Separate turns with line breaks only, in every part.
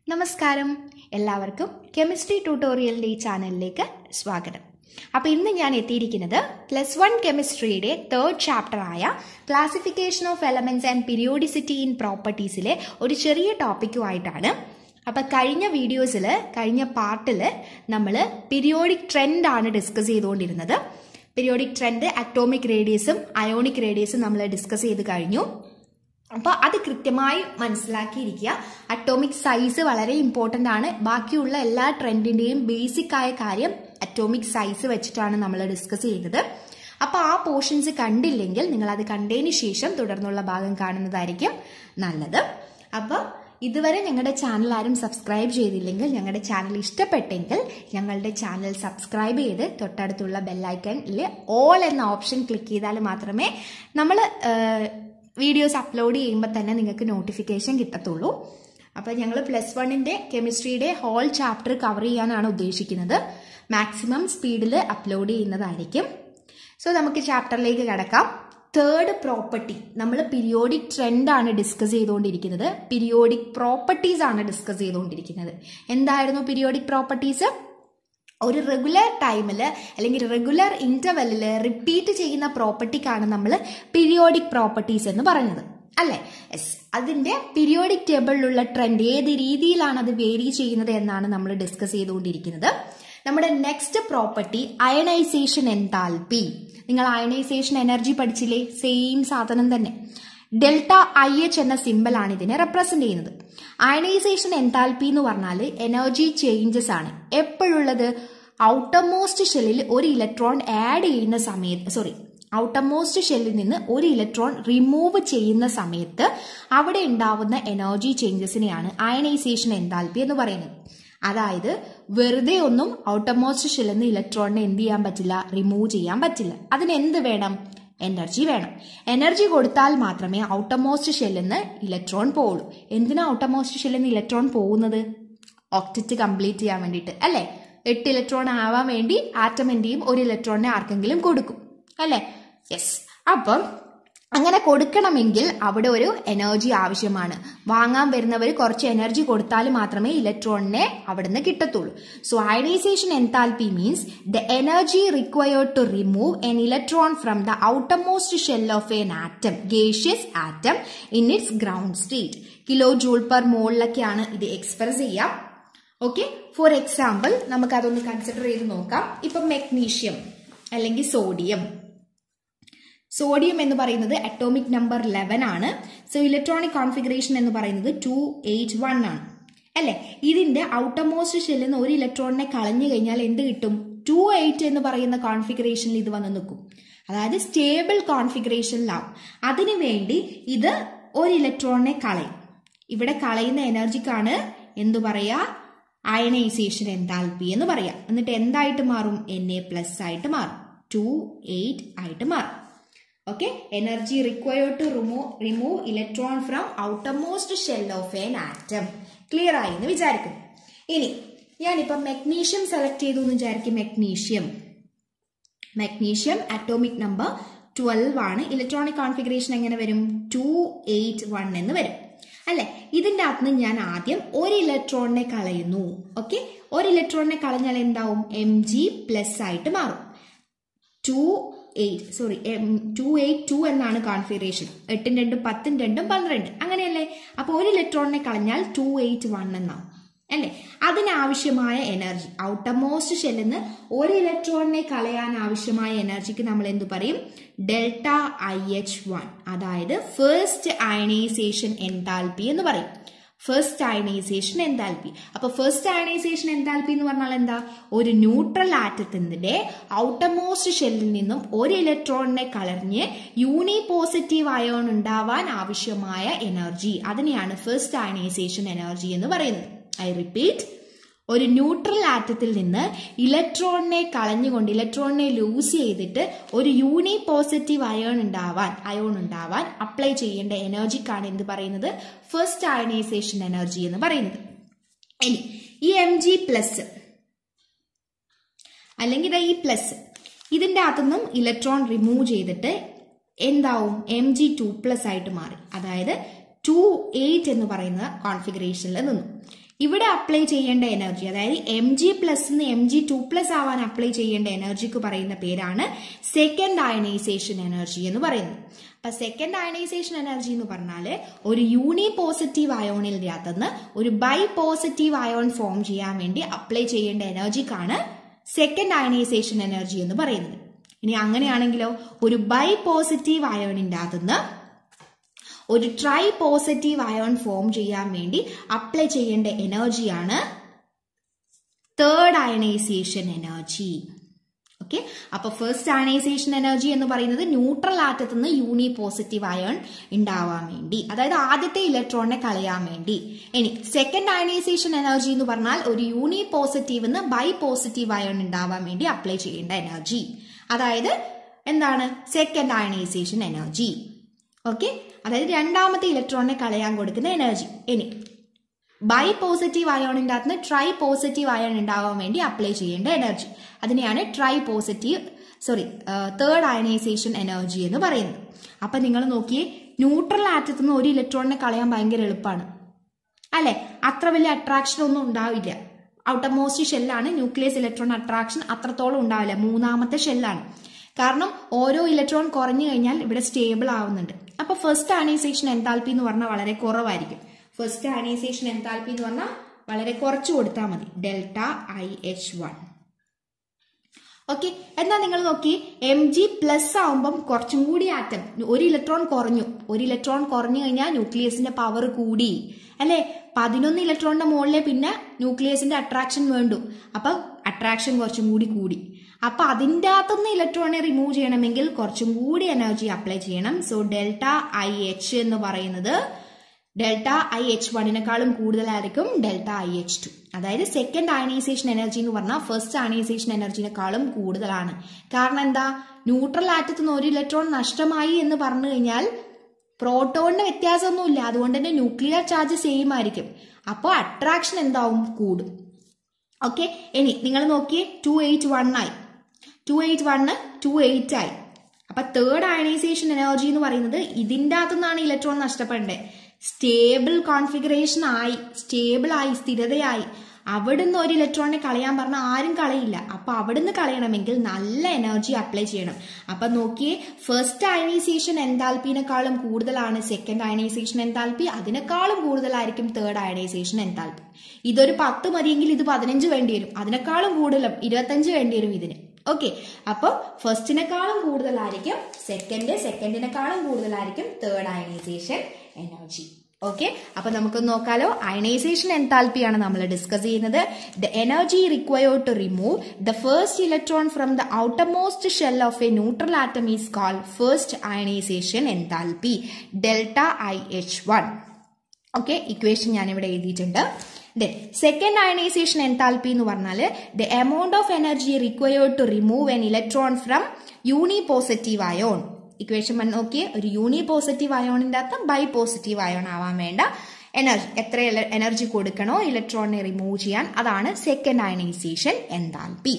നമസ്കാരം എല്ലാവർക്കും കെമിസ്ട്രി ട്യൂട്ടോറിയലിൻ്റെ ഈ ചാനലിലേക്ക് സ്വാഗതം അപ്പോൾ ഇന്ന് ഞാൻ എത്തിയിരിക്കുന്നത് പ്ലസ് വൺ കെമിസ്ട്രിയുടെ തേർഡ് ചാപ്റ്ററായ classification of elements and periodicity in പ്രോപ്പർട്ടീസിലെ ഒരു ചെറിയ ടോപ്പിക്കുമായിട്ടാണ് അപ്പോൾ കഴിഞ്ഞ വീഡിയോസിൽ കഴിഞ്ഞ പാർട്ടിൽ നമ്മൾ പീരിയോഡിക് ട്രെൻഡ് ആണ് ഡിസ്കസ് ചെയ്തുകൊണ്ടിരുന്നത് പീരിയോഡിക് ട്രെൻഡ് അറ്റോമിക് റേഡിയസും അയോണിക് റേഡിയസും നമ്മൾ ഡിസ്കസ് ചെയ്ത് കഴിഞ്ഞു അപ്പോൾ അത് കൃത്യമായി മനസ്സിലാക്കിയിരിക്കുക അറ്റോമിക് സൈസ് വളരെ ഇമ്പോർട്ടൻ്റ് ആണ് ബാക്കിയുള്ള എല്ലാ ട്രെൻഡിൻ്റെയും ബേസിക് ആയ കാര്യം അറ്റോമിക് സൈസ് വെച്ചിട്ടാണ് നമ്മൾ ഡിസ്കസ് ചെയ്തത് അപ്പോൾ ആ പോർഷൻസ് കണ്ടില്ലെങ്കിൽ നിങ്ങൾ അത് കണ്ടതിന് ശേഷം തുടർന്നുള്ള ഭാഗം കാണുന്നതായിരിക്കും നല്ലത് അപ്പോൾ ഇതുവരെ ഞങ്ങളുടെ ചാനൽ ആരും സബ്സ്ക്രൈബ് ചെയ്തില്ലെങ്കിൽ ഞങ്ങളുടെ ചാനൽ ഇഷ്ടപ്പെട്ടെങ്കിൽ ഞങ്ങളുടെ ചാനൽ സബ്സ്ക്രൈബ് ചെയ്ത് തൊട്ടടുത്തുള്ള ബെല്ലൈക്കണിൽ ഓൾ എന്ന ഓപ്ഷൻ ക്ലിക്ക് ചെയ്താൽ മാത്രമേ നമ്മൾ വീഡിയോസ് അപ്ലോഡ് ചെയ്യുമ്പോൾ തന്നെ നിങ്ങൾക്ക് നോട്ടിഫിക്കേഷൻ കിട്ടത്തുള്ളൂ അപ്പോൾ ഞങ്ങൾ പ്ലസ് വണ്ണിൻ്റെ കെമിസ്ട്രിയുടെ ഹോൾ ചാപ്റ്റർ കവർ ചെയ്യാനാണ് ഉദ്ദേശിക്കുന്നത് മാക്സിമം സ്പീഡിൽ അപ്ലോഡ് ചെയ്യുന്നതായിരിക്കും സോ നമുക്ക് ചാപ്റ്ററിലേക്ക് കിടക്കാം തേർഡ് പ്രോപ്പർട്ടി നമ്മൾ പീരിയോഡിക് ട്രെൻഡ് ആണ് ഡിസ്കസ് ചെയ്തുകൊണ്ടിരിക്കുന്നത് പീരിയോഡിക് പ്രോപ്പർട്ടീസ് ആണ് ഡിസ്കസ് ചെയ്തുകൊണ്ടിരിക്കുന്നത് എന്തായിരുന്നു പീരിയോഡിക് പ്രോപ്പർട്ടീസ് ഒരു റെഗുലർ ടൈമിൽ അല്ലെങ്കിൽ റെഗുലർ ഇന്റർവെല്ലിൽ റിപ്പീറ്റ് ചെയ്യുന്ന പ്രോപ്പർട്ടിക്കാണ് നമ്മൾ പീരിയോഡിക് പ്രോപ്പർട്ടീസ് എന്ന് പറയുന്നത് അല്ലേ യെസ് അതിന്റെ പീരിയോഡിക് ടേബിളിലുള്ള ട്രെൻഡ് ഏത് രീതിയിലാണ് അത് വേരി ചെയ്യുന്നത് എന്നാണ് നമ്മൾ ഡിസ്കസ് ചെയ്തുകൊണ്ടിരിക്കുന്നത് നമ്മുടെ നെക്സ്റ്റ് പ്രോപ്പർട്ടി അയണൈസേഷൻ എൻതാൽപി നിങ്ങൾ അയണൈസേഷൻ എനർജി പഠിച്ചില്ലേ സെയിം സാധനം തന്നെ ഡെൽറ്റ ഐ എച്ച് എന്ന സിമ്പിൾ ആണ് ഇതിനെ റെപ്രസെന്റ് ചെയ്യുന്നത് അയണൈസേഷൻ എൻതാൽപി എന്ന് പറഞ്ഞാൽ എനർജി ചേഞ്ചസ് ആണ് എപ്പോഴുള്ളത് ഔട്ടർമോസ്റ്റ് ഷെല്ലിൽ ഒരു ഇലക്ട്രോൺ ആഡ് ചെയ്യുന്ന സമയത്ത് സോറി ഔട്ടർമോസ്റ്റ് ഷെല്ലിൽ നിന്ന് ഒരു ഇലക്ട്രോൺ റിമൂവ് ചെയ്യുന്ന സമയത്ത് അവിടെ ഉണ്ടാവുന്ന എനർജി ചേഞ്ചസിനെയാണ് അയണൈസേഷൻ എൻതാൽപി എന്ന് പറയുന്നത് അതായത് വെറുതെ ഒന്നും ഔട്ടർമോസ്റ്റ് ഷെല്ലിൽ നിന്ന് ഇലക്ട്രോണിനെ എന്ത് ചെയ്യാൻ പറ്റില്ല റിമൂവ് ചെയ്യാൻ പറ്റില്ല അതിന് എന്ത് വേണം എനർജി വേണം എനർജി കൊടുത്താൽ മാത്രമേ ഔട്ടർമോസ്റ്റ് ഷെല്ലിൽ നിന്ന് ഇലക്ട്രോൺ പോവുള്ളൂ എന്തിനാ ഔട്ടർമോസ്റ്റ് ഷെല്ലിൽ നിന്ന് ഇലക്ട്രോൺ പോകുന്നത് ഒക്ടറ്റ് കംപ്ലീറ്റ് ചെയ്യാൻ വേണ്ടിയിട്ട് അല്ലേ എട്ട് ഇലക്ട്രോൺ ആവാൻ വേണ്ടി ആറ്റം എന്ത് ചെയ്യും ഒരു ഇലക്ട്രോണിനെ ആർക്കെങ്കിലും കൊടുക്കും അല്ലേ യെസ് അപ്പം അങ്ങനെ കൊടുക്കണമെങ്കിൽ അവിടെ ഒരു എനർജി ആവശ്യമാണ് വാങ്ങാൻ വരുന്നവർ കുറച്ച് എനർജി കൊടുത്താൽ മാത്രമേ ഇലക്ട്രോണിനെ അവിടുന്ന് കിട്ടത്തുള്ളൂ so ionization enthalpy means the energy required to remove an electron from the outermost shell of an atom gaseous atom in its ground state kilo joule per മോളിലൊക്കെയാണ് ഇത് എക്സ്പ്രസ് ചെയ്യാം ഓക്കെ ഫോർ എക്സാമ്പിൾ നമുക്ക് അതൊന്ന് consider ചെയ്ത് നോക്കാം ഇപ്പം magnesium അല്ലെങ്കിൽ sodium sodium എന്ന് പറയുന്നത് അറ്റോമിക് നമ്പർ ലെവൻ ആണ് സോ ഇലക്ട്രോണിക് കോൺഫിഗറേഷൻ എന്ന് പറയുന്നത് ടു എയ്റ്റ് വൺ ആണ് അല്ലെ ഇതിന്റെ ഔട്ടർമോസ്റ്റ് ഷെല്ലിൽ നിന്ന് ഒരു ഇലക്ട്രോണിനെ കളഞ്ഞു കഴിഞ്ഞാൽ എന്ത് കിട്ടും ടു എയ്റ്റ് എന്ന് പറയുന്ന കോൺഫിഗറേഷനിൽ ഇത് വന്ന് നിൽക്കും അതായത് സ്റ്റേബിൾ കോൺഫിഗറേഷനിലാവും അതിനു വേണ്ടി ഇത് ഒരു ഇലക്ട്രോണിനെ കളയും ഇവിടെ കളയുന്ന എനർജിക്കാണ് എന്തു പറയാ അയണൈസേഷൻ എൻതാൽപി എന്ന് പറയാം എന്നിട്ട് എന്തായിട്ട് മാറും എൻ എ പ്ലസ് ആയിട്ട് മാറും ടു എയ്റ്റ് ആയിട്ട് മാറും okay energy required to remove remove electron from outermost shell of an atom clear ആയി എന്ന് വിചാരിക്കുന്നു ഇനി ഞാനിപ്പം മെഗ്നീഷ്യം സെലക്ട് ചെയ്തു എന്ന് വിചാരിക്കും magnesium magnesium atomic number twelve ആണ് ഇലക്ട്രോണിക് കോൺഫിഗറേഷൻ എങ്ങനെ വരും ടു എയ്റ്റ് വൺ എന്ന് വരും അല്ലെ ഇതിൻ്റെ അകത്ത് നിന്ന് ഞാൻ ആദ്യം ഒരു ഇലക്ട്രോണിനെ കളയുന്നു ഓക്കെ ഒരു ഇലക്ട്രോണിനെ കളഞ്ഞാൽ എന്താവും എം ജി പ്ലസ് ആയിട്ട് മാറും two eight sorry two eight two എന്നാണ് കോൺഫിഗറേഷൻ എട്ടും രണ്ടും പത്തും രണ്ടും പന്ത്രണ്ട് അങ്ങനെയല്ലേ അപ്പോൾ ഒരു ഇലക്ട്രോണിനെ കളഞ്ഞാൽ ടു എയ്റ്റ് വൺ എന്നാവും അല്ലേ അതിനാവശ്യമായ എനർജി ഔട്ടർമോസ്റ്റ് ഷെല്ലിൽ നിന്ന് ഒരു ഇലക്ട്രോണിനെ കളയാൻ ആവശ്യമായ എനർജിക്ക് നമ്മൾ എന്തു പറയും ഡെൽറ്റ ഐ എച്ച് വൺ അതായത് ഫസ്റ്റ് അയണൈസേഷൻ എൻതാൽപി എന്ന് പറയും ഫസ്റ്റ് അയണൈസേഷൻ എൻതാൽപി അപ്പൊ ഫസ്റ്റ് അയണൈസേഷൻ എൻതാൽപി എന്ന് പറഞ്ഞാൽ എന്താ ഒരു ന്യൂട്രൽ ആറ്റത്തിന്റെ ഔട്ടർമോസ്റ്റ് ഷെല്ലിൽ നിന്നും ഒരു ഇലക്ട്രോണിനെ കളഞ്ഞ് യൂണി പോസിറ്റീവ് അയോൺ ഉണ്ടാവാൻ ആവശ്യമായ എനർജി അതിനെയാണ് ഫസ്റ്റ് അയണൈസേഷൻ എനർജി എന്ന് പറയുന്നത് ഐ റിപ്പീറ്റ് ഒരു ന്യൂട്രൽ ആറ്റത്തിൽ നിന്ന് ഇലക്ട്രോണിനെ കളഞ്ഞുകൊണ്ട് ഇലക്ട്രോണിനെ ലൂസ് ചെയ്തിട്ട് ഒരു യൂണി പോസിറ്റീവ് അയോൺ ഉണ്ടാവാൻ അയോൺ ഉണ്ടാവാൻ അപ്ലൈ ചെയ്യേണ്ട എനർജിക്കാണ് എന്ത് പറയുന്നത് ഫസ്റ്റ് അയണൈസേഷൻ എനർജി എന്ന് പറയുന്നത് ഇനി ഈ എം ജി പ്ലസ് അല്ലെങ്കിൽ ഈ പ്ലസ് ഇതിൻ്റെ അകത്തുനിന്നും ഇലക്ട്രോൺ റിമൂവ് ചെയ്തിട്ട് എന്താവും എം ജി ടു പ്ലസ് ആയിട്ട് മാറി അതായത് ടു എയ്റ്റ് എന്ന് പറയുന്ന കോൺഫിഗറേഷനിൽ നിന്നു ഇവിടെ അപ്ലൈ ചെയ്യേണ്ട എനർജി അതായത് എം ജി പ്ലസ് നിന്ന് എം ജി ടു പ്ലസ് ആവാൻ അപ്ലൈ ചെയ്യേണ്ട എനർജിക്ക് പറയുന്ന പേരാണ് സെക്കൻഡ് അയണൈസേഷൻ എനർജി എന്ന് പറയുന്നത് അപ്പൊ സെക്കൻഡ് അയണൈസേഷൻ എനർജി എന്ന് പറഞ്ഞാൽ ഒരു യൂണി പോസിറ്റീവ് അയോണിന്റെ അകത്തുനിന്ന് ഒരു ബൈ പോസിറ്റീവ് അയോൺ ഫോം ചെയ്യാൻ വേണ്ടി അപ്ലൈ ചെയ്യേണ്ട എനർജിക്കാണ് സെക്കൻഡ് അയണൈസേഷൻ എനർജി എന്ന് പറയുന്നത് ഇനി അങ്ങനെയാണെങ്കിലോ ഒരു ബൈ പോസിറ്റീവ് അയോണിന്റെ അകത്തുനിന്ന് ഒരു ട്രൈ പോസിറ്റീവ് അയോൺ ഫോം ചെയ്യാൻ വേണ്ടി അപ്ലൈ ചെയ്യേണ്ട എനർജിയാണ് തേർഡ് അയണൈസേഷൻ എനർജി ഓക്കെ അപ്പൊ ഫസ്റ്റ് അയണൈസേഷൻ എനർജി എന്ന് പറയുന്നത് ന്യൂട്രൽ ആറ്റത്ത് നിന്ന് യൂണി പോസിറ്റീവ് അയൺ ഉണ്ടാവാൻ വേണ്ടി അതായത് ആദ്യത്തെ ഇലക്ട്രോണിനെ കളയാൻ വേണ്ടി ഇനി സെക്കൻഡ് അയണൈസേഷൻ എനർജി എന്ന് പറഞ്ഞാൽ ഒരു യൂണി പോസിറ്റീവ് നിന്ന് ബൈ പോസിറ്റീവ് അയൺ ഉണ്ടാവാൻ വേണ്ടി അപ്ലൈ ചെയ്യേണ്ട എനർജി അതായത് എന്താണ് സെക്കൻഡ് അയണൈസേഷൻ എനർജി ഓക്കെ അതായത് രണ്ടാമത്തെ ഇലക്ട്രോണിനെ കളയാൻ കൊടുക്കുന്ന എനർജി ഇനി ബൈ പോസിറ്റീവ് അയോണിൻ്റെ അകത്ത് ട്രൈ പോസിറ്റീവ് അയോൺ ഉണ്ടാവാൻ വേണ്ടി അപ്ലൈ ചെയ്യേണ്ട എനർജി അതിനെയാണ് tri positive sorry third ionization energy എന്ന് പറയുന്നത് അപ്പൊ നിങ്ങൾ നോക്കിയേ ന്യൂട്രൽ ആറ്റത്തിൽ നിന്ന് ഒരു ഇലക്ട്രോണിനെ കളയാൻ ഭയങ്കര എളുപ്പമാണ് അല്ലെ അത്ര വലിയ അട്രാക്ഷൻ ഒന്നും ഉണ്ടാവില്ല ഔട്ടർമോസ്റ്റ് ഷെല്ലാണ് ന്യൂക്ലിയസ് ഇലക്ട്രോൺ അട്രാക്ഷൻ അത്രത്തോളം ഉണ്ടാവില്ല മൂന്നാമത്തെ ഷെല്ലാണ് കാരണം ഓരോ ഇലക്ട്രോൺ കുറഞ്ഞു കഴിഞ്ഞാൽ ഇവിടെ സ്റ്റേബിൾ ആവുന്നുണ്ട് അപ്പൊ ഫസ്റ്റ് അയണൈസേഷൻ എൻതാൽപ്പി എന്ന് പറഞ്ഞാൽ വളരെ കുറവായിരിക്കും ഫസ്റ്റ് അയണൈസേഷൻ എൻതാൽപ്പി എന്ന് പറഞ്ഞാൽ വളരെ കുറച്ച് കൊടുത്താൽ മതി delta I H one okay എന്നാ നിങ്ങൾ നോക്കി എം ജി പ്ലസ് ആവുമ്പം കുറച്ചും കൂടി ആറ്റം ഒരു ഇലക്ട്രോൺ കുറഞ്ഞു ഒരു ഇലക്ട്രോൺ കുറഞ്ഞു കഴിഞ്ഞാൽ ന്യൂക്ലിയസിന്റെ പവർ കൂടി അല്ലെ പതിനൊന്ന് ഇലക്ട്രോണിന്റെ മുകളിലെ പിന്നെ ന്യൂക്ലിയസിന്റെ അട്രാക്ഷൻ വേണ്ടു അപ്പൊ അട്രാക്ഷൻ കുറച്ചും കൂടി കൂടി അപ്പൊ അതിൻ്റെ അകത്തുനിന്ന് ഇലക്ട്രോണിനെ റിമൂവ് ചെയ്യണമെങ്കിൽ കുറച്ചും കൂടി എനർജി അപ്ലൈ ചെയ്യണം സോ ഡെൽറ്റ ഐ എച്ച് എന്ന് പറയുന്നത് ഡെൽറ്റ ഐ എച്ച് വണ്ണിനെക്കാളും കൂടുതലായിരിക്കും ഡെൽറ്റ ഐ എച്ച് ടു അതായത് സെക്കൻഡ് അയണൈസേഷൻ എനർജി എന്ന് പറഞ്ഞാൽ ഫസ്റ്റ് അയണൈസേഷൻ എനർജിനെക്കാളും കൂടുതലാണ് കാരണം എന്താ ന്യൂട്രൽ ആറ്റത്തിൽ നിന്ന് ഒരു ഇലക്ട്രോൺ നഷ്ടമായി എന്ന് പറഞ്ഞു കഴിഞ്ഞാൽ പ്രോട്ടോണിന് വ്യത്യാസമൊന്നുമില്ല അതുകൊണ്ട് തന്നെ ന്യൂക്ലിയർ ചാർജ് സെയിം ആയിരിക്കും അപ്പോൾ അട്രാക്ഷൻ എന്താവും കൂടും ഓക്കെ ഇനി നിങ്ങൾ നോക്കിയേ ടു എയ്റ്റ് വൺ ആയി two eight one two eight ആയി അപ്പൊ തേർഡ് അയണൈസേഷൻ എനർജി എന്ന് പറയുന്നത് ഇതിൻ്റെ അകത്തുനിന്നാണ് ഇലക്ട്രോൺ നഷ്ടപ്പെടേണ്ടത് സ്റ്റേബിൾ കോൺഫിഗറേഷൻ ആയി സ്റ്റേബിൾ ആയി സ്ഥിരതയായി അവിടുന്ന് ഒരു ഇലക്ട്രോണിനെ കളയാൻ പറഞ്ഞാൽ ആരും കളയില്ല അപ്പൊ അവിടുന്ന് കളയണമെങ്കിൽ നല്ല എനർജി അപ്ലൈ ചെയ്യണം അപ്പൊ നോക്കിയേ ഫസ്റ്റ് അയണൈസേഷൻ എൻതാൽപ്പിനെക്കാളും കൂടുതലാണ് സെക്കൻഡ് അയണൈസേഷൻ എൻതാൽപ്പി അതിനേക്കാളും കൂടുതലായിരിക്കും തേർഡ് അയണൈസേഷൻ എൻതാൽപ്പി ഇതൊരു പത്ത് മതിയെങ്കിൽ ഇത് പതിനഞ്ച് വേണ്ടി വരും അതിനേക്കാളും കൂടുതലും ഇരുപത്തഞ്ച് വേണ്ടി വരും ഇതിന് ഓക്കെ അപ്പോൾ ഫസ്റ്റിനേക്കാളും കൂടുതലായിരിക്കും സെക്കൻഡ് സെക്കൻഡിനേക്കാളും കൂടുതലായിരിക്കും തേർഡ് അയണൈസേഷൻ എനർജി ഓക്കെ അപ്പൊ നമുക്ക് നോക്കാലോ അയണൈസേഷൻ എൻതാൽപ്പിയാണ് നമ്മൾ ഡിസ്കസ് ചെയ്യുന്നത് the energy required to remove the first electron from the outermost shell of a neutral atom is call first ionization enthalpy delta I H one okay equation ഞാനിവിടെ എഴുതിയിട്ടുണ്ട് then second ionization enthalpy എന്ന് പറഞ്ഞാൽ the amount of energy required to remove an electron from uni positive ion equation നോക്കിയേ ഒരു uni positive അയോണിൻ്റെ അകത്ത് by positive ion ആവാൻ വേണ്ട energy എത്ര എനർജി കൊടുക്കണോ ഇലക്ട്രോണിനെ റിമൂവ് ചെയ്യാൻ അതാണ് second ionization enthalpy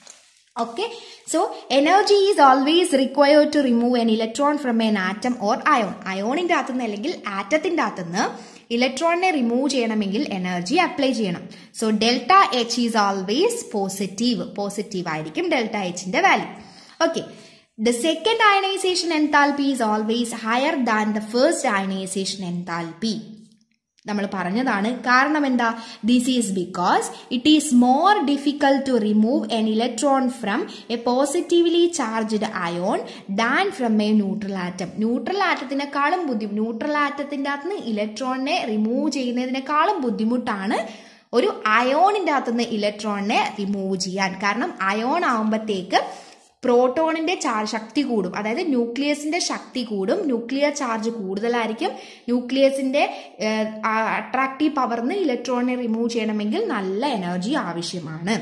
okay so energy is always required to remove an electron from an atom or ion അയോണിന്റെ അകത്തുനിന്ന് അല്ലെങ്കിൽ ആറ്റത്തിന്റെ അകത്തുനിന്ന് ഇലക്ട്രോണിനെ റിമൂവ് ചെയ്യണമെങ്കിൽ എനർജി അപ്ലൈ ചെയ്യണം so delta H is always positive positive ആയിരിക്കും ഡെൽറ്റ എച്ചിന്റെ value okay The second ionization enthalpy is always higher than the first ionization enthalpy. നമ്മൾ പറഞ്ഞതാണ് കാരണം എന്താ this is because it is more difficult to remove an electron from a positively charged ion than from a neutral atom neutral ആറ്റത്തിനേക്കാളും ബുദ്ധിമുട്ട് neutral ആറ്റത്തിന്റെ അകത്ത് നിന്ന് ഇലക്ട്രോണിനെ remove ചെയ്യുന്നതിനേക്കാളും ബുദ്ധിമുട്ടാണ് ഒരു അയോണിന്റെ അകത്തുനിന്ന് ഇലക്ട്രോണിനെ റിമൂവ് ചെയ്യാൻ കാരണം അയോൺ ആവുമ്പോഴത്തേക്ക് പ്രോട്ടോണിന്റെ ചാർജ് ശക്തി കൂടും അതായത് ന്യൂക്ലിയസിന്റെ ശക്തി കൂടും ന്യൂക്ലിയർ ചാർജ് കൂടുതലായിരിക്കും ന്യൂക്ലിയസിന്റെ അട്രാക്റ്റീവ് പവറിന് ഇലക്ട്രോണിനെ റിമൂവ് ചെയ്യണമെങ്കിൽ നല്ല എനർജി ആവശ്യമാണ്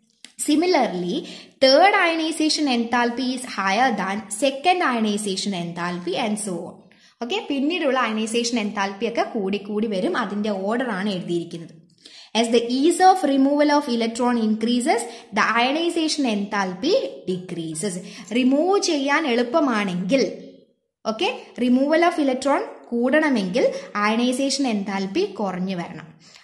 similarly third ionization enthalpy is higher than second ionization enthalpy and so on okay പിന്നീടുള്ള അയണൈസേഷൻ എൻതാൽപ്പി ഒക്കെ കൂടി കൂടി വരും അതിന്റെ ഓർഡർ ആണ് എഴുതിയിരിക്കുന്നത് As the ease of removal of electron increases, the ionization enthalpy decreases. Remove ചെയ്യാൻ എളുപ്പമാണെങ്കിൽ ഓക്കെ റിമൂവൽ ഓഫ് ഇലക്ട്രോൺ കൂടണമെങ്കിൽ അയണൈസേഷൻ എൻതാൽപ്പി കുറഞ്ഞു വരണം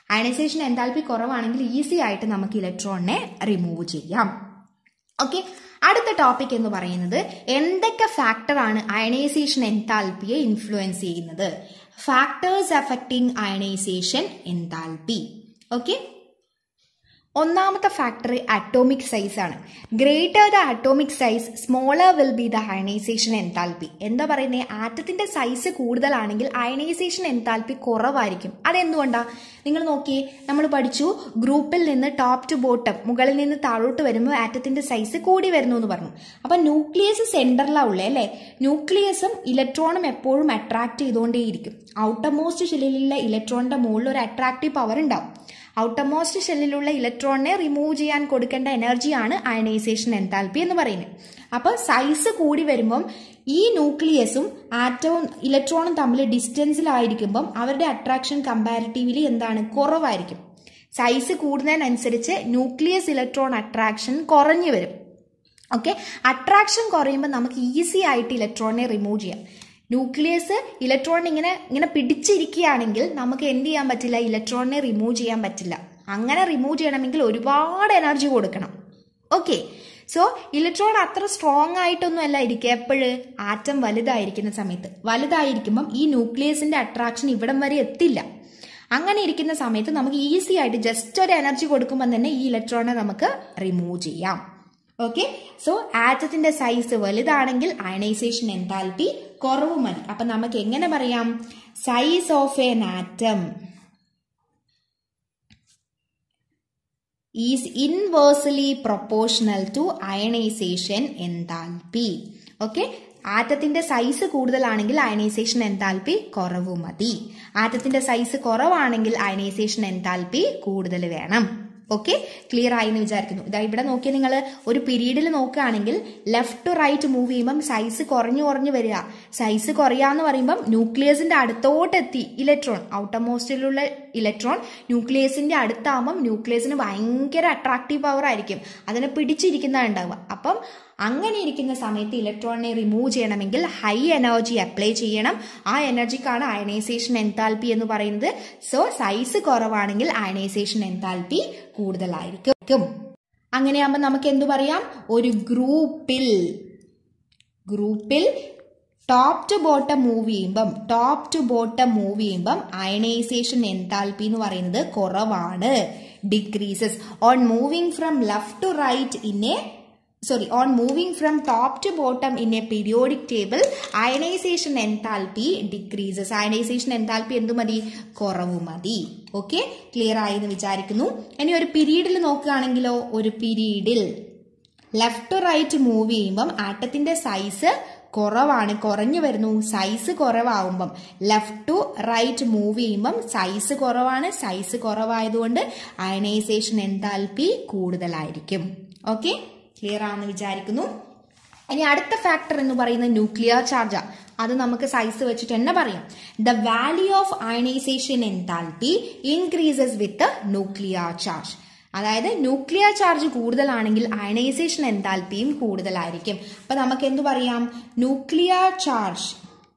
അയണൈസേഷൻ എൻതാൽപ്പി കുറവാണെങ്കിൽ ഈസി ആയിട്ട് നമുക്ക് ഇലക്ട്രോണിനെ റിമൂവ് ചെയ്യാം ഓക്കെ അടുത്ത ടോപ്പിക് എന്ന് പറയുന്നത് എന്തൊക്കെ ഫാക്ടറാണ് അയണൈസേഷൻ എൻതാൽപ്പിയെ ഇൻഫ്ലുവൻസ് ചെയ്യുന്നത് factors affecting ionization enthalpy okay ഒന്നാമത്തെ ഫാക്ടർ അറ്റോമിക് സൈസ് ആണ് greater the atomic size smaller will be the ionization enthalpy എന്താ പറയുന്നത് ആറ്റത്തിന്റെ സൈസ് കൂടുതലാണെങ്കിൽ അയണൈസേഷൻ എൻതാൽപ്പി കുറവായിരിക്കും അതെന്തുകൊണ്ടാ നിങ്ങൾ നോക്കിയേ നമ്മൾ പഠിച്ചു ഗ്രൂപ്പിൽ നിന്ന് ടോപ്പ് ടു ബോട്ടം മുകളിൽ നിന്ന് താഴോട്ട് വരുമ്പോൾ ആറ്റത്തിന്റെ സൈസ് കൂടി വരുന്നു എന്ന് പറഞ്ഞു അപ്പൊ ന്യൂക്ലിയസ് സെന്ററിലാണ് ഉള്ളത് അല്ലേ ന്യൂക്ലിയസും ഇലക്ട്രോണും എപ്പോഴും അട്രാക്ട് ചെയ്തുകൊണ്ടേയിരിക്കും ഔട്ടർമോസ്റ്റ് ഷെല്ലിലുള്ള ഇലക്ട്രോണിന്റെ മുകളിൽ ഒരു അട്രാക്റ്റീവ് പവർ ഉണ്ടാവും ഔട്ടർമോസ്റ്റ് ഷെല്ലിലുള്ള ഇലക്ട്രോണിനെ റിമൂവ് ചെയ്യാൻ കൊടുക്കേണ്ട എനർജിയാണ് അയണൈസേഷൻ എൻതാൽപ്പി എന്ന് പറയുന്നത് അപ്പോൾ സൈസ് കൂടി വരുമ്പം ഈ ന്യൂക്ലിയസും ആറ്റവും ഇലക്ട്രോണും തമ്മിൽ ഡിസ്റ്റൻസിലായിരിക്കുമ്പം അവരുടെ അട്രാക്ഷൻ കമ്പാരിറ്റീവ്ലി എന്താണ് കുറവായിരിക്കും സൈസ് കൂടുന്നതിനനുസരിച്ച് ന്യൂക്ലിയസ് ഇലക്ട്രോൺ അട്രാക്ഷൻ കുറഞ്ഞു വരും ഓക്കെ അട്രാക്ഷൻ കുറയുമ്പോൾ നമുക്ക് ഈസി ആയിട്ട് ഇലക്ട്രോണിനെ റിമൂവ് ചെയ്യാം ന്യൂക്ലിയസ് ഇലക്ട്രോൺ ഇങ്ങനെ ഇങ്ങനെ പിടിച്ചിരിക്കുകയാണെങ്കിൽ നമുക്ക് എന്ത് ചെയ്യാൻ പറ്റില്ല ഇലക്ട്രോണിനെ റിമൂവ് ചെയ്യാൻ പറ്റില്ല അങ്ങനെ റിമൂവ് ചെയ്യണമെങ്കിൽ ഒരുപാട് എനർജി കൊടുക്കണം ഓക്കെ സോ ഇലക്ട്രോൺ അത്ര സ്ട്രോങ് ആയിട്ടൊന്നും അല്ല ഇരിക്കുക എപ്പോഴ് ആറ്റം വലുതായിരിക്കുന്ന സമയത്ത് വലുതായിരിക്കുമ്പം ഈ ന്യൂക്ലിയസിന്റെ അട്രാക്ഷൻ ഇവിടം വരെ എത്തില്ല അങ്ങനെ ഇരിക്കുന്ന സമയത്ത് നമുക്ക് ഈസി ആയിട്ട് ജസ്റ്റ് ഒരു എനർജി കൊടുക്കുമ്പോൾ തന്നെ ഈ ഇലക്ട്രോണിനെ നമുക്ക് റിമൂവ് ചെയ്യാം ഓക്കെ സോ ആറ്റത്തിന്റെ സൈസ് വലുതാണെങ്കിൽ അയണൈസേഷൻ എൻതാൽപ്പി കുറവ് മതി അപ്പൊ നമുക്ക് എങ്ങനെ പറയാം size of an atom is inversely proportional to ionization enthalpy okay ആറ്റത്തിന്റെ സൈസ് കൂടുതലാണെങ്കിൽ അയണൈസേഷൻ എൻതാൽപ്പി കുറവ് മതി ആറ്റത്തിന്റെ സൈസ് കുറവാണെങ്കിൽ അയണൈസേഷൻ എൻതാൽപ്പി കൂടുതൽ വേണം ഓക്കെ ക്ലിയർ ആയി എന്ന് വിചാരിക്കുന്നു ഇതാ ഇവിടെ നോക്കിയാൽ നിങ്ങൾ ഒരു പീരീഡിൽ നോക്കുകയാണെങ്കിൽ ലെഫ്റ്റ് ടു റൈറ്റ് മൂവ് ചെയ്യുമ്പം സൈസ് കുറഞ്ഞു കുറഞ്ഞു വരിക സൈസ് കുറയാന്ന് പറയുമ്പം ന്യൂക്ലിയസിന്റെ അടുത്തോട്ടെത്തി ഇലക്ട്രോൺ ഔട്ടർമോസ്റ്റിലുള്ള ഇലക്ട്രോൺ ന്യൂക്ലിയസിന്റെ അടുത്താകുമ്പം ന്യൂക്ലിയസിന് ഭയങ്കര അട്രാക്റ്റീവ് പവർ ആയിരിക്കും അതിനെ പിടിച്ചിരിക്കുന്ന ഉണ്ടാവുക അപ്പം അങ്ങനെ ഇരിക്കുന്ന സമയത്ത് ഇലക്ട്രോണിനെ റിമൂവ് ചെയ്യണമെങ്കിൽ ഹൈ എനർജി അപ്ലൈ ചെയ്യണം ആ എനർജിക്കാണ് അയണൈസേഷൻ എൻതാൽപ്പി എന്ന് പറയുന്നത് സോ സൈസ് കുറവാണെങ്കിൽ അയണൈസേഷൻ എൻതാൽപ്പി കൂടുതലായിരിക്കും അങ്ങനെയാകുമ്പോൾ നമുക്ക് എന്തു പറയാം ഒരു ഗ്രൂപ്പിൽ ഗ്രൂപ്പിൽ ടോപ്പ് ടു ബോട്ടം മൂവ് ചെയ്യുമ്പം ടോപ്പ് ടു ബോട്ടം മൂവ് ചെയ്യുമ്പം അയണൈസേഷൻ എൻതാൽപ്പി എന്ന് പറയുന്നത് കുറവാണ് decreases on moving from left to right in a sorry on moving from top to bottom in a periodic table ionization enthalpy decreases ionization enthalpy എന്ത് മതി കുറവ് മതി okay clear ആയി എന്ന് വിചാരിക്കുന്നു ഇനി ഒരു പീരീഡിൽ നോക്കുകയാണെങ്കിലോ ഒരു പീരീഡിൽ ലെഫ്റ്റ് ടു റൈറ്റ് മൂവ് ചെയ്യുമ്പം ആറ്റത്തിന്റെ സൈസ് കുറവാണ് കുറഞ്ഞു വരുന്നു സൈസ് കുറവാകുമ്പം ലെഫ്റ്റ് ടു റൈറ്റ് മൂവ് ചെയ്യുമ്പം സൈസ് കുറവാണ് സൈസ് കുറവായതുകൊണ്ട് അയണൈസേഷൻ എൻതാൽപ്പി കൂടുതലായിരിക്കും ഓക്കെ ക്ലിയർ ആണെന്ന് വിചാരിക്കുന്നു ഇനി അടുത്ത ഫാക്ടർ എന്ന് പറയുന്നത് ന്യൂക്ലിയർ ചാർജ് അത് നമുക്ക് സൈസ് വെച്ചിട്ട് തന്നെ പറയാം the value of ionization enthalpy increases with nuclear charge അതായത് ന്യൂക്ലിയർ ചാർജ് കൂടുതലാണെങ്കിൽ അയണൈസേഷൻ എൻതാൽപ്പിയും കൂടുതലായിരിക്കും അപ്പൊ നമുക്ക് എന്തു പറയാം nuclear charge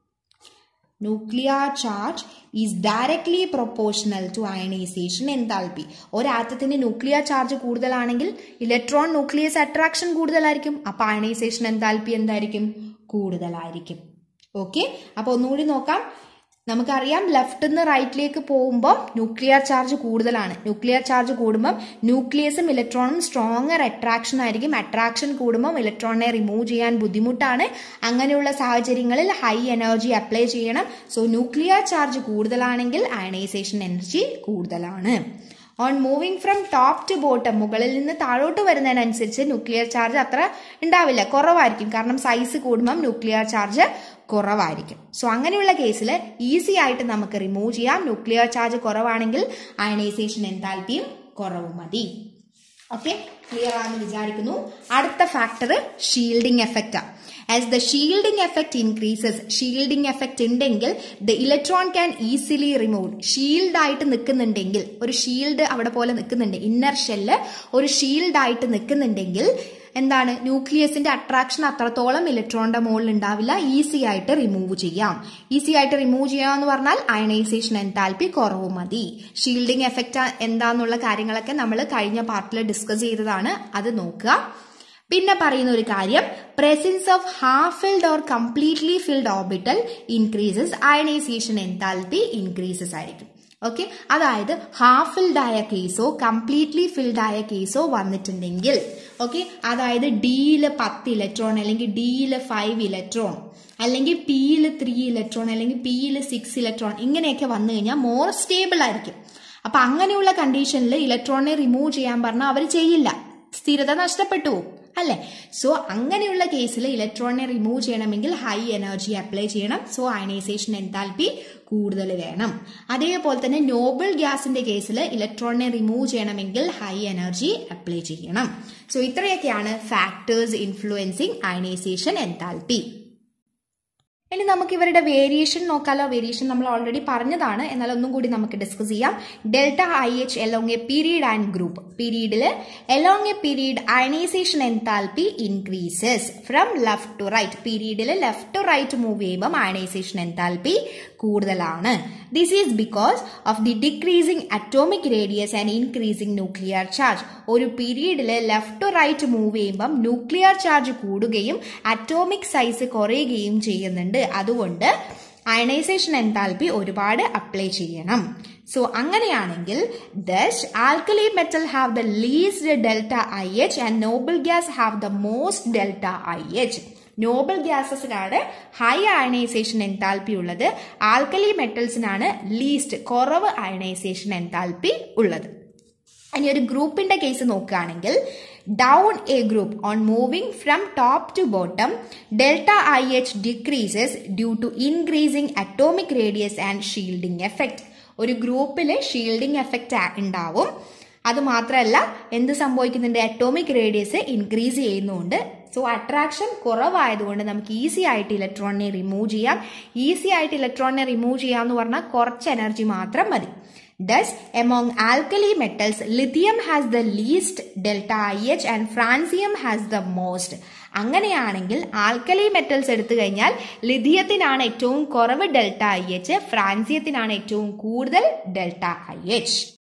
nuclear charge is directly proportional to ionization enthalpy ഒരാറ്റത്തിന് ന്യൂക്ലിയർ ചാർജ് കൂടുതലാണെങ്കിൽ ഇലക്ട്രോൺ ന്യൂക്ലിയസ് അട്രാക്ഷൻ കൂടുതലായിരിക്കും അപ്പൊ അയണൈസേഷൻ എൻതാൽപ്പി എന്തായിരിക്കും കൂടുതലായിരിക്കും ഓക്കെ അപ്പൊ ഒന്നുകൂടി നോക്കാം നമുക്കറിയാം ലെഫ്റ്റ് നിന്ന് റൈറ്റിലേക്ക് പോകുമ്പോൾ ന്യൂക്ലിയർ ചാർജ് കൂടുതലാണ് ന്യൂക്ലിയർ ചാർജ് കൂടുമ്പം ന്യൂക്ലിയസും ഇലക്ട്രോണും സ്ട്രോങ്ങർ അട്രാക്ഷൻ ആയിരിക്കും അട്രാക്ഷൻ കൂടുമ്പം ഇലക്ട്രോണിനെ റിമൂവ് ചെയ്യാൻ ബുദ്ധിമുട്ടാണ് അങ്ങനെയുള്ള സാഹചര്യങ്ങളിൽ ഹൈ എനർജി അപ്ലൈ ചെയ്യണം സോ ന്യൂക്ലിയർ ചാർജ് കൂടുതലാണെങ്കിൽ അയണൈസേഷൻ എനർജി കൂടുതലാണ് on moving from top to bottom മുകളിൽ നിന്ന് താഴോട്ട് വരുന്നതിനനുസരിച്ച് ന്യൂക്ലിയർ ചാർജ് അത്ര ഉണ്ടാവില്ല കുറവായിരിക്കും കാരണം സൈസ് കൂടുമ്പം ന്യൂക്ലിയർ ചാർജ് കുറവായിരിക്കും സോ അങ്ങനെയുള്ള കേസിൽ ഈസി ആയിട്ട് നമുക്ക് റിമൂവ് ചെയ്യാം ന്യൂക്ലിയർ ചാർജ് കുറവാണെങ്കിൽ അയണൈസേഷൻ എൻതാൽപ്പിയും കുറവ് മതി ഓക്കെ ക്ലിയർ ആണെന്ന് വിചാരിക്കുന്നു അടുത്ത factor shielding effect as the shielding effect increases shielding effect ഉണ്ടെങ്കിൽ the electron can easily remove shield ആയിട്ട് നിൽക്കുന്നുണ്ടെങ്കിൽ ഒരു ഷീൽഡ് അവിടെ പോലെ നിൽക്കുന്നുണ്ട് ഇന്നർ ഷെല്ല് ഒരു ഷീൽഡ് ആയിട്ട് നിൽക്കുന്നുണ്ടെങ്കിൽ എന്താണ് ന്യൂക്ലിയസിന്റെ അട്രാക്ഷൻ അത്രത്തോളം ഇലക്ട്രോണിന്റെ മുകളിൽ ഉണ്ടാവില്ല ഈസി ആയിട്ട് റിമൂവ് ചെയ്യാം ഈസി ആയിട്ട് റിമൂവ് ചെയ്യാന്ന് പറഞ്ഞാൽ അയണൈസേഷൻ എൻതാൽപ്പി കുറവ് മതി ഷീൽഡിംഗ് എഫക്റ്റ് എന്താന്നുള്ള കാര്യങ്ങളൊക്കെ നമ്മൾ കഴിഞ്ഞ പാർട്ടിൽ ഡിസ്കസ് ചെയ്തതാണ് അത് നോക്കുക പിന്നെ പറയുന്ന ഒരു കാര്യം presence of half filled or completely filled orbital increases ionization enthalpy increases ആയിരിക്കും ഓക്കെ അതായത് ഹാഫ് ഫിൽഡ് ആയ കേസോ കംപ്ലീറ്റ്ലി ഫിൽഡ് ആയ കേസോ വന്നിട്ടുണ്ടെങ്കിൽ ഓക്കെ അതായത് ഡിയില് പത്ത് ഇലക്ട്രോൺ അല്ലെങ്കിൽ ഡിയില് ഫൈവ് ഇലക്ട്രോൺ അല്ലെങ്കിൽ പിയില് ത്രീ ഇലക്ട്രോൺ അല്ലെങ്കിൽ പിയില് സിക്സ് ഇലക്ട്രോൺ ഇങ്ങനെയൊക്കെ വന്നു കഴിഞ്ഞാൽ മോർ സ്റ്റേബിൾ ആയിരിക്കും അപ്പൊ അങ്ങനെയുള്ള കണ്ടീഷനിൽ ഇലക്ട്രോണിനെ റിമൂവ് ചെയ്യാൻ പറഞ്ഞാൽ അവർ ചെയ്യില്ല സ്ഥിരത നഷ്ടപ്പെട്ടു പോകും അല്ലെ സോ അങ്ങനെയുള്ള കേസിൽ ഇലക്ട്രോണിനെ റിമൂവ് ചെയ്യണമെങ്കിൽ ഹൈ എനർജി അപ്ലൈ ചെയ്യണം സോ അയണൈസേഷൻ എൻതാൽപ്പി കൂടുതൽ വേണം അതേപോലെ തന്നെ നോബിൾ ഗ്യാസിന്റെ കേസിൽ ഇലക്ട്രോണിനെ റിമൂവ് ചെയ്യണമെങ്കിൽ ഹൈ എനർജി അപ്ലൈ ചെയ്യണം സോ ഇത്രയൊക്കെയാണ് ഫാക്ടേഴ്സ് ഇൻഫ്ലുവൻസിങ് അയണൈസേഷൻ എൻതാൽപ്പി ഇനി നമുക്ക് ഇവരുടെ വേരിയേഷൻ നോക്കാലോ വേരിയേഷൻ നമ്മൾ ഓൾറെഡി പറഞ്ഞതാണ് എന്നാൽ ഒന്നും കൂടി നമുക്ക് ഡിസ്കസ് ചെയ്യാം delta I H along a period and group പീരീഡിൽ along a period ionization enthalpy increases from left to right പീരീഡിൽ ലെഫ്റ്റ് ടു റൈറ്റ് മൂവ് ചെയ്യുമ്പോൾ അയണൈസേഷൻ എൻതാൽപ്പി കൂടുതലാണ് this is because of the decreasing atomic radius and increasing nuclear charge ഒരു പീരീഡിൽ left to right move ചെയ്യുമ്പം nuclear charge കൂടുകയും atomic size കുറയുകയും ചെയ്യുന്നുണ്ട് അതുകൊണ്ട് അയണൈസേഷൻ എൻതാൽപ്പി ഒരുപാട് അപ്ലൈ ചെയ്യണം സോ അങ്ങനെയാണെങ്കിൽ thus alkali metal have the least delta I H and noble gas have the most delta I H noble ഗ്യാസസിനാണ് high ionization enthalpy ഉള്ളത് ആൽക്കലി മെറ്റൽസിനാണ് ലീസ്റ്റ് കുറവ് അയണൈസേഷൻ എൻതാൽപ്പി ഉള്ളത് ഇനി ഒരു ഗ്രൂപ്പിന്റെ കേസ് നോക്കുകയാണെങ്കിൽ down a group on moving from top to bottom delta I H decreases due to increasing atomic radius and shielding effect ഒരു ഗ്രൂപ്പിൽ ഷീൽഡിംഗ് എഫക്റ്റ് ഉണ്ടാവും അത് മാത്രമല്ല എന്ത് സംഭവിക്കുന്നുണ്ട് അറ്റോമിക് റേഡിയസ് ഇൻക്രീസ് ചെയ്യുന്നുണ്ട് സോ അട്രാക്ഷൻ കുറവായതുകൊണ്ട് നമുക്ക് ഈസി ആയിട്ട് ഇലക്ട്രോണിനെ റിമൂവ് ചെയ്യാം ഈസി ആയിട്ട് ഇലക്ട്രോണിനെ റിമൂവ് ചെയ്യാന്ന് പറഞ്ഞാൽ കുറച്ച് എനർജി മാത്രം മതി Thus, among alkali metals, lithium has the least delta IH and francium has the most. അങ്ങനെയാണെങ്കിൽ ആൽക്കലി മെറ്റൽസ് എടുത്തു കഴിഞ്ഞാൽ ലിഥിയത്തിനാണ് ഏറ്റവും കുറവ് ഡെൽറ്റ ഐ എച്ച് ഫ്രാൻസിയത്തിനാണ് ഏറ്റവും കൂടുതൽ ഡെൽറ്റ ഐ എച്ച്